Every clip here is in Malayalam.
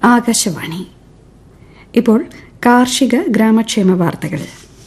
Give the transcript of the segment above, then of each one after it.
ആകാശവാണി ഇപ്പോൾ കാർഷിക ഗ്രാമക്ഷേമ വാർത്തകൾ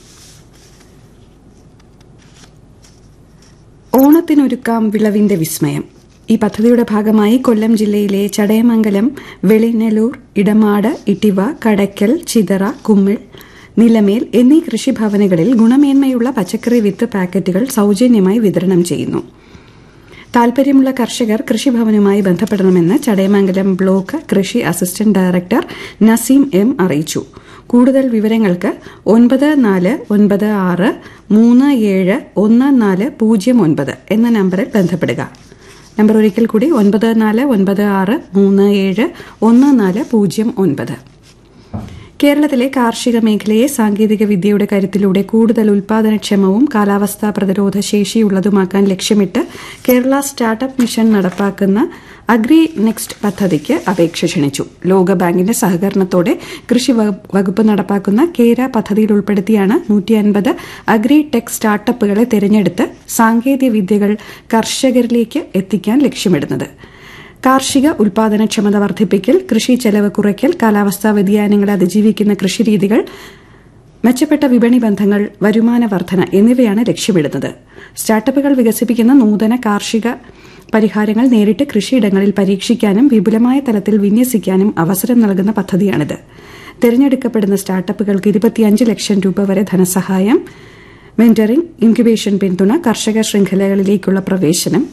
ഓണത്തിനൊരുക്കാം വിളവിന്റെ വിസ്മയം ഈ പദ്ധതിയുടെ ഭാഗമായി കൊല്ലം ജില്ലയിലെ ചടയമംഗലം വെളിനെല്ലൂർ ഇടമാട് ഇട്ടിവ കടയ്ക്കൽ ചിതറ കുമ്മിൾ നിലമേൽ എന്നീ കൃഷിഭവനുകളിൽ ഗുണമേന്മയുള്ള പച്ചക്കറി വിത്ത് പാക്കറ്റുകൾ സൌജന്യമായി വിതരണം ചെയ്യുന്നു താൽപര്യമുള്ള കർഷകർ കൃഷിഭവനുമായി ബന്ധപ്പെടണമെന്ന് ചടയമംഗലം ബ്ലോക്ക് കൃഷി അസിസ്റ്റന്റ് ഡയറക്ടർ നസീം എം അറിയിച്ചു കൂടുതൽ വിവരങ്ങൾക്ക് ഒൻപത് നാല് ഒൻപത് ആറ് മൂന്ന് ഏഴ് ഒന്ന് നാല് പൂജ്യം ഒൻപത് എന്ന നമ്പറിൽ ബന്ധപ്പെടുക നമ്പർ ഒരിക്കൽ കൂടി ഒൻപത് നാല് ഒൻപത് ആറ് മൂന്ന് ഏഴ് ഒന്ന് നാല് പൂജ്യം ഒൻപത് കേരളത്തിലെ കാർഷിക മേഖലയെ സാങ്കേതിക വിദ്യയുടെ കരുത്തിലൂടെ കൂടുതൽ ഉൽപാദനക്ഷമവും കാലാവസ്ഥാ പ്രതിരോധ ശേഷിയുള്ളതുമാക്കാൻ ലക്ഷ്യമിട്ട് കേരള സ്റ്റാർട്ടപ്പ് മിഷൻ നടപ്പാക്കുന്ന അഗ്രി നെക്സ്റ്റ് പദ്ധതിക്ക് അപേക്ഷ ക്ഷണിച്ചു ലോകബാങ്കിന്റെ സഹകരണത്തോടെ കൃഷി വകുപ്പ് നടപ്പാക്കുന്ന കേര പദ്ധതിയിൽ ഉൾപ്പെടുത്തിയാണ് നൂറ്റി അൻപത് അഗ്രി ടെക് സ്റ്റാർട്ടപ്പുകളെ തെരഞ്ഞെടുത്ത് സാങ്കേതിക വിദ്യകൾ കർഷകരിലേക്ക് എത്തിക്കാൻ ലക്ഷ്യമിടുന്നത് കാർഷിക ഉൽപാദനക്ഷമത വർദ്ധിപ്പിക്കൽ കൃഷി ചെലവ് കുറയ്ക്കൽ കാലാവസ്ഥാ വ്യതിയാനങ്ങളെ അതിജീവിക്കുന്ന കൃഷിരീതികൾ മെച്ചപ്പെട്ട വിപണി ബന്ധങ്ങൾ വരുമാന വർധന എന്നിവയാണ് ലക്ഷ്യമിടുന്നത് സ്റ്റാർട്ടപ്പുകൾ വികസിപ്പിക്കുന്ന നൂതന കാർഷിക പരിഹാരങ്ങൾ നേരിട്ട് കൃഷിയിടങ്ങളിൽ പരീക്ഷിക്കാനും വിപുലമായ തലത്തിൽ വിന്യസിക്കാനും അവസരം നൽകുന്ന പദ്ധതിയാണിത് തെരഞ്ഞെടുക്കപ്പെടുന്ന സ്റ്റാർട്ടപ്പുകൾക്ക് ഇരുപത്തിയഞ്ച് ലക്ഷം രൂപ വരെ ധനസഹായം മെന്ററിംഗ് ഇൻക്യുബേഷൻ പിന്തുണ കർഷക ശൃംഖലകളിലേക്കുള്ള പ്രവേശനം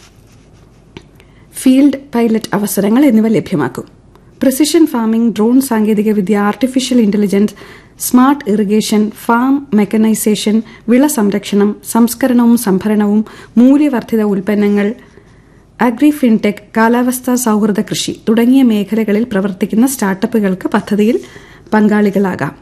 ഫീൽഡ് പൈലറ്റ് അവസരങ്ങൾ എന്നിവ ലഭ്യമാക്കും പ്രിസിഷൻ ഫാമിംഗ് ഡ്രോൺ സാങ്കേതികവിദ്യ artificial intelligence smart irrigation farm mechanisation വിള സംരക്ഷണം സംസ്കരണവും സംഭരണവും മൂല്യവർദ്ധിത ഉൽപ്പന്നങ്ങൾ അഗ്രി ഫിൻടെക് കാലാവസ്ഥാ സൌഹൃദ കൃഷി തുടങ്ങിയ മേഖലകളിൽ പ്രവർത്തിക്കുന്ന സ്റ്റാർട്ടപ്പുകൾക്ക് പദ്ധതിയിൽ പങ്കാളികളാകാം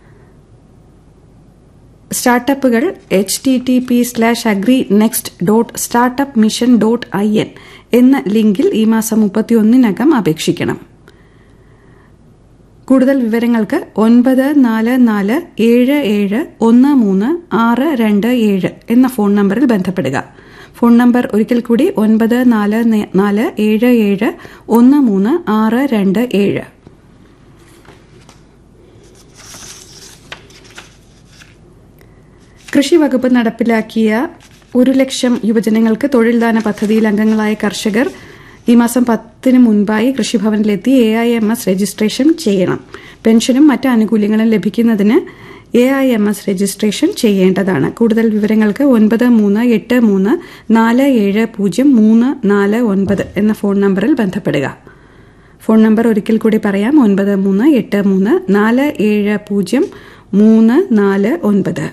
സ്റ്റാർട്ടപ്പുകൾ H T T P slash agri next dot startup mission dot I N എന്ന ലിങ്കിൽ ഈ മാസം മുപ്പത്തിയൊന്നിനകം അപേക്ഷിക്കണം കൂടുതൽ വിവരങ്ങൾക്ക് ഒൻപത് നാല് നാല് ഏഴ് ഏഴ് ഒന്ന് മൂന്ന് ആറ് രണ്ട് ഏഴ് എന്ന ഫോൺ നമ്പറിൽ ബന്ധപ്പെടുക ഫോൺ നമ്പർ ഒരിക്കൽ കൂടി ഒൻപത് നാല് നാല് ഏഴ് ഏഴ് ഒന്ന് മൂന്ന് ആറ് രണ്ട് ഏഴ് കൃഷി വകുപ്പ് നടപ്പിലാക്കിയ ഒരു ലക്ഷം യുവജനങ്ങൾക്ക് തൊഴിൽദാന പദ്ധതിയിൽ അംഗങ്ങളായ കർഷകർ ഈ മാസം പത്തിന് മുൻപായി കൃഷിഭവനിലെത്തി A I M S registration ചെയ്യണം പെൻഷനും മറ്റ് ആനുകൂല്യങ്ങളും ലഭിക്കുന്നതിന് A I M S registration ചെയ്യേണ്ടതാണ് കൂടുതൽ വിവരങ്ങൾക്ക് ഒൻപത് മൂന്ന് എട്ട് മൂന്ന് നാല് ഏഴ് പൂജ്യം മൂന്ന് നാല് ഒൻപത് എന്ന ഫോൺ നമ്പറിൽ ബന്ധപ്പെടുക ഫോൺ നമ്പർ ഒരിക്കൽ കൂടി പറയാം ഒൻപത് മൂന്ന് എട്ട് മൂന്ന് നാല് ഏഴ് പൂജ്യം മൂന്ന് നാല് ഒൻപത്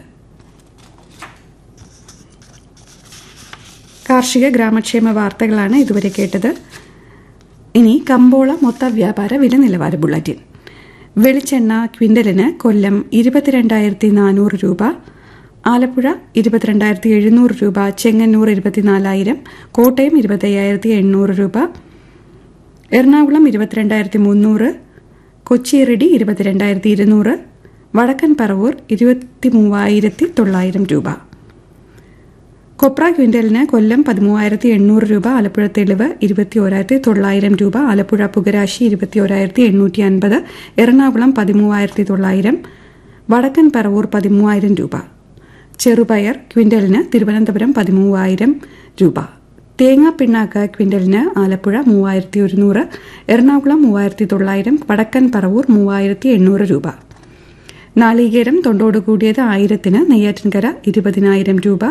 കാർഷിക ഗ്രാമക്ഷേമ വാർത്തകളാണ് ഇതുവരെ കേട്ടത് ഇനി കമ്പോള മൊത്ത വ്യാപാര വില നിലവാര ബുള്ളറ്റിൻ വെളിച്ചെണ്ണ ക്വിന്റലിന് കൊല്ലം ഇരുപത്തിരണ്ടായിരത്തി നാനൂറ് രൂപ ആലപ്പുഴ ഇരുപത്തിരണ്ടായിരത്തി എഴുന്നൂറ് രൂപ ചെങ്ങന്നൂർ ഇരുപത്തിനാലായിരം കോട്ടയം ഇരുപത്തയ്യായിരത്തി എണ്ണൂറ് രൂപ എറണാകുളം ഇരുപത്തിരണ്ടായിരത്തി മുന്നൂറ് കൊച്ചിയിറടി ഇരുപത്തിരണ്ടായിരത്തി ഇരുന്നൂറ് വടക്കൻ പറവൂർ ഇരുപത്തി മൂവായിരത്തി തൊള്ളായിരം രൂപ കൊപ്ര ക്വിന്റലിന് കൊല്ലം പതിമൂവായിരത്തി എണ്ണൂറ് രൂപ ആലപ്പുഴ തെളിവ് ഇരുപത്തി ഓരായിരത്തി തൊള്ളായിരം രൂപ ആലപ്പുഴ പുകരാശി ഇരുപത്തി ഓരായിരത്തി എണ്ണൂറ്റി അൻപത് എറണാകുളം പതിമൂവായിരത്തി തൊള്ളായിരം വടക്കൻ പറവൂർ പതിമൂവായിരം രൂപ ചെറുപയർ ക്വിന്റലിന് തിരുവനന്തപുരം പതിമൂവായിരം രൂപ തേങ്ങാപ്പിണ്ണാക്ക് ക്വിന്റലിന് ആലപ്പുഴ മൂവായിരത്തി ഒരുന്നൂറ് എറണാകുളം മൂവായിരത്തി തൊള്ളായിരം വടക്കൻ പറവൂർ മൂവായിരത്തി എണ്ണൂറ് രൂപ നാളികേരം തൊണ്ടോട് കൂടിയത് ആയിരത്തിന് നെയ്യാറ്റിൻകര ഇരുപതിനായിരം രൂപ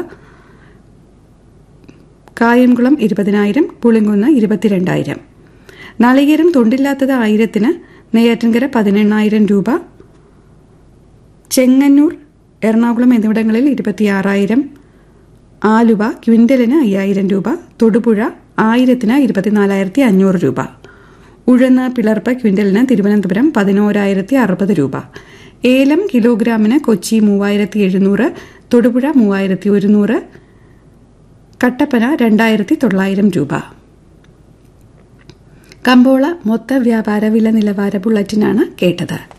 കായംകുളം ഇരുപതിനായിരം പുളിങ്കുന്ന് ഇരുപത്തിരണ്ടായിരം നാളികേരം തൊണ്ടില്ലാത്തത് ആയിരത്തിന് നെയ്യാറ്റിൻകര പതിനെണ്ണായിരം രൂപ ചെങ്ങന്നൂർ എറണാകുളം എന്നിവിടങ്ങളിൽ ഇരുപത്തിയാറായിരം ആലുവ ക്വിന്റലിന് അയ്യായിരം രൂപ തൊടുപുഴ ആയിരത്തിന് ഇരുപത്തിനാലായിരത്തി അഞ്ഞൂറ് രൂപ ഉഴന്ന് പിളർപ്പ് ക്വിന്റലിന് തിരുവനന്തപുരം പതിനോരായിരത്തി അറുപത് രൂപ ഏലം കിലോഗ്രാമിന് കൊച്ചി മൂവായിരത്തി എഴുന്നൂറ് തൊടുപുഴ മൂവായിരത്തി ഒരുന്നൂറ് കട്ടപ്പന രണ്ടായിരത്തി തൊള്ളായിരം രൂപ കമ്പോള മൊത്ത വ്യാപാര വില നിലവാര ബുള്ളറ്റിനാണ് കേട്ടത്